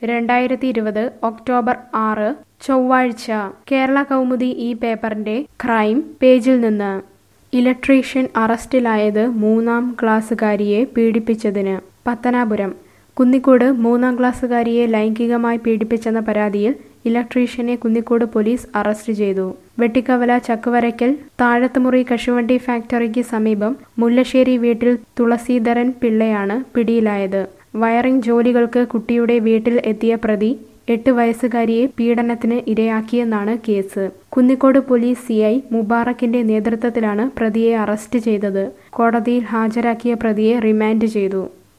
രണ്ടായിരത്തി ഇരുപത് ഒക്ടോബർ ആറ് ചൊവ്വാഴ്ച കേരള കൗമുദി ഈ പേപ്പറിന്റെ ക്രൈം പേജിൽ നിന്ന് ഇലക്ട്രീഷ്യൻ അറസ്റ്റിലായത് മൂന്നാം ക്ലാസ്സുകാരിയെ പീഡിപ്പിച്ചതിന് പത്തനാപുരം കുന്നിക്കോട് മൂന്നാം ക്ലാസ്സുകാരിയെ ലൈംഗികമായി പീഡിപ്പിച്ചെന്ന പരാതിയിൽ ഇലക്ട്രീഷ്യനെ കുന്നിക്കോട് പോലീസ് അറസ്റ്റ് ചെയ്തു വെട്ടിക്കവല ചക്കുവരയ്ക്കൽ താഴത്തുമുറി കശുവണ്ടി ഫാക്ടറിക്ക് സമീപം മുല്ലശ്ശേരി വീട്ടിൽ തുളസീധരൻ പിള്ളയാണ് പിടിയിലായത് വയറിംഗ് ജോലികൾക്ക് കുട്ടിയുടെ വീട്ടിൽ എത്തിയ പ്രതി എട്ട് വയസ്സുകാരിയെ പീഡനത്തിന് ഇരയാക്കിയെന്നാണ് കേസ് കുന്നിക്കോട് പോലീസ് സിഐ മുബാറക്കിന്റെ നേതൃത്വത്തിലാണ് പ്രതിയെ അറസ്റ്റ് ചെയ്തത് കോടതിയിൽ ഹാജരാക്കിയ പ്രതിയെ റിമാൻഡ് ചെയ്തു